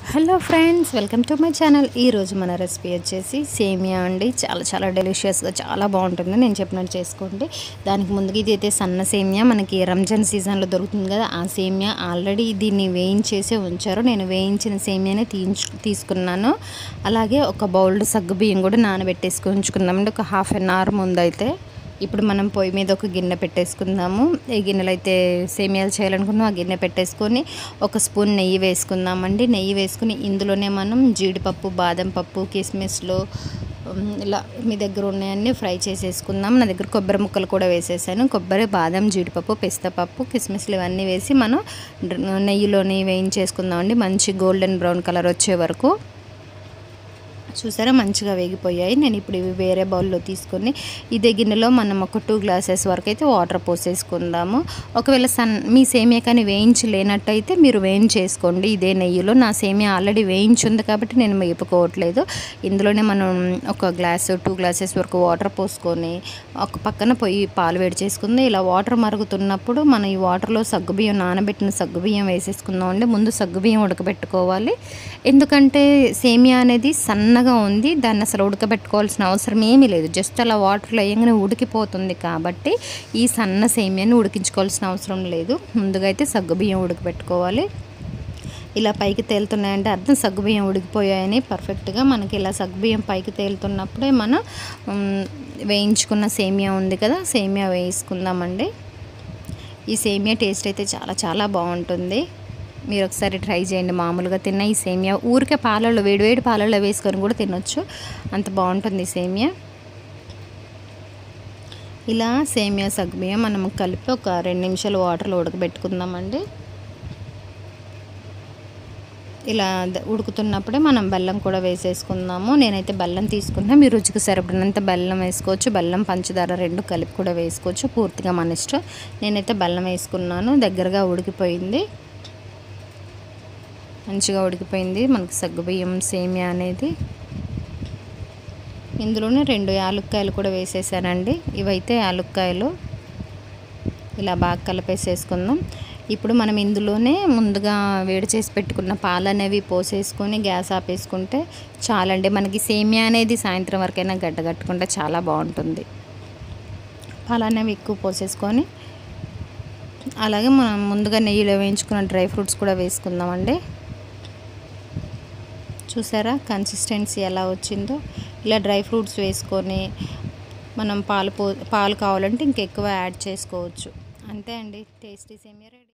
hello friends welcome to my channel ఈరోజు మన recipe వచ్చేసి సేమియా అండి చాలా చాలా డెలిషియస్గా చాలా బాగుంటుంది నేను చెప్పినట్టు చేసుకోండి దానికి ముందుగా ఇది అయితే సన్న సేమియా మనకి రంజాన్ సీజన్లో దొరుకుతుంది కదా ఆ సేమియా ఆల్రెడీ దీన్ని వేయించేసే ఉంచారు నేను వేయించిన సేమియానే తీయించు తీసుకున్నాను అలాగే ఒక బౌల్డ్ సగ్గు బియ్యం కూడా నానబెట్టేసుకొని ఉంచుకుందామండి ఒక హాఫ్ అన్ అవర్ ముందు అయితే ఇప్పుడు మనం పొయ్యి మీద ఒక గిన్నె పెట్టేసుకుందాము ఏ గిన్నెలో అయితే సేమియాలు చేయాలనుకున్నాం ఆ గిన్నె పెట్టేసుకొని ఒక స్పూన్ నెయ్యి వేసుకుందామండి నెయ్యి వేసుకుని ఇందులోనే మనం జీడిపప్పు బాదం పప్పు కిస్మిస్లు ఉమ్, ఇలా మీ దగ్గర ఉన్నాయన్నీ ఫ్రై చేసేసుకుందాం నా దగ్గర కొబ్బరి ముక్కలు కూడా వేసేసాను కొబ్బరి బాదం జీడిపప్పు పిస్తపప్పు కిస్మిస్లు ఇవన్నీ వేసి మనం డ్ర- నెయ్యిలోని వేయించేసుకుందామండి మంచి గోల్డెన్ బ్రౌన్ కలర్ వచ్చే వరకు చూసారా మంచిగా వేగిపోయాయి నేను ఇప్పుడు ఇవి వేరే బౌల్లో తీసుకొని ఇదే గిన్నెలో మనం ఒక టూ గ్లాసెస్ వరకు అయితే వాటర్ పోసేసుకుందాము ఒకవేళ సన్ మీ సేమియా కానీ వేయించి లేనట్టయితే మీరు వేయించేసుకోండి ఇదే నెయ్యిలో నా సేమియా ఆల్రెడీ వేయించి ఉంది కాబట్టి నేను వేపుకోవట్లేదు ఇందులోనే మనం ఒక గ్లాసు టూ గ్లాసెస్ వరకు వాటర్ పోసుకొని ఒక పక్కన పొయ్యి పాలు వేడి చేసుకుంది ఇలా వాటర్ మరుగుతున్నప్పుడు మనం ఈ వాటర్లో సగ్గుబియ్యం నానబెట్టిన సగ్గుబియ్యం వేసేసుకుందాం అండి ముందు సగ్గుబియ్యం ఉడకబెట్టుకోవాలి ఎందుకంటే సేమియా అనేది సన్నగా ఉంది దాన్ని అసలు ఉడకబెట్టుకోవాల్సిన అవసరం ఏమీ లేదు జస్ట్ అలా వాటర్లో వేయగానే ఉడికిపోతుంది కాబట్టి ఈ సన్న సేమియాని ఉడికించుకోవాల్సిన అవసరం లేదు ముందుగా అయితే సగ్గుబియ్యం ఉడకబెట్టుకోవాలి ఇలా పైకి తేలుతున్నాయంటే అర్థం సగ్గుబియ్యం ఉడికిపోయాయని పర్ఫెక్ట్గా మనకి ఇలా సగ్గుబియ్యం పైకి తేలుతున్నప్పుడే మనం ఉమ్, వేయించుకున్న సేమియా ఉంది కదా సేమియా వేసుకుందామండి ఈ సేమియా టేస్ట్ అయితే చాలా చాలా బాగుంటుంది మీరు ఒకసారి ట్రై చేయండి మామూలుగా తిన్న ఈ సేమియా ఊరికే పాలల్లో వేడివేడి పాలల్లో వేసుకొని కూడా తినొచ్చు అంత బాగుంటుంది ఈ సేమియా ఇలా సేమియా సగ్గుబియ్యం మనం కలిపి ఒక రెండు నిమిషాలు వాటర్లో ఉడకబెట్టుకుందామండి ఇలా ద- ఉడుకుతున్నప్పుడే మనం బెల్లం కూడా వేసేసుకుందాము నేనైతే బెల్లం తీసుకున్నా మీ రుచికి సరిపడినంత బెల్లం వేసుకోవచ్చు బెల్లం పంచదార రెండు కలిపి కూడా వేసుకోవచ్చు పూర్తిగా మన ఇష్టం నేనైతే బెల్లం వేసుకున్నాను దగ్గరగా ఉడికిపోయింది మంచిగా ఉడికిపోయింది మనకి సగ్గుబియ్యం సేమియా అనేది ఇందులోనే రెండు యాలుక్కాయలు కూడా వేసేసానండి ఇవైతే యాలుక్కాయలు ఇలా బాగా కలిపేసేసుకుందాం ఇప్పుడు మనం ఇందులోనే ముందుగా వేడి చేసి పెట్టుకున్న పాలు అనేవి పోసేసుకొని గ్యాస్ ఆపేసుకుంటే చాలండి మనకి సేమియా అనేది సాయంత్రం వరకైనా గడ్డగట్టుకుంటే చాలా బాగుంటుంది పాలు అనేవి ఎక్కువ పోసేసుకొని అలాగే మనం ముందుగా నెయ్యిలో వేయించుకున్న డ్రై ఫ్రూట్స్ కూడా వేసుకుందామండి చూసారా కన్సిస్టెన్సీ ఎలా వచ్చిందో ఇలా డ్రై ఫ్రూట్స్ వేసుకొని మనం పాలు పో పాలు కావాలంటే ఇంకెక్కువ యాడ్ చేసుకోవచ్చు అంతే అండి టేస్టీ సేమియా రెడీ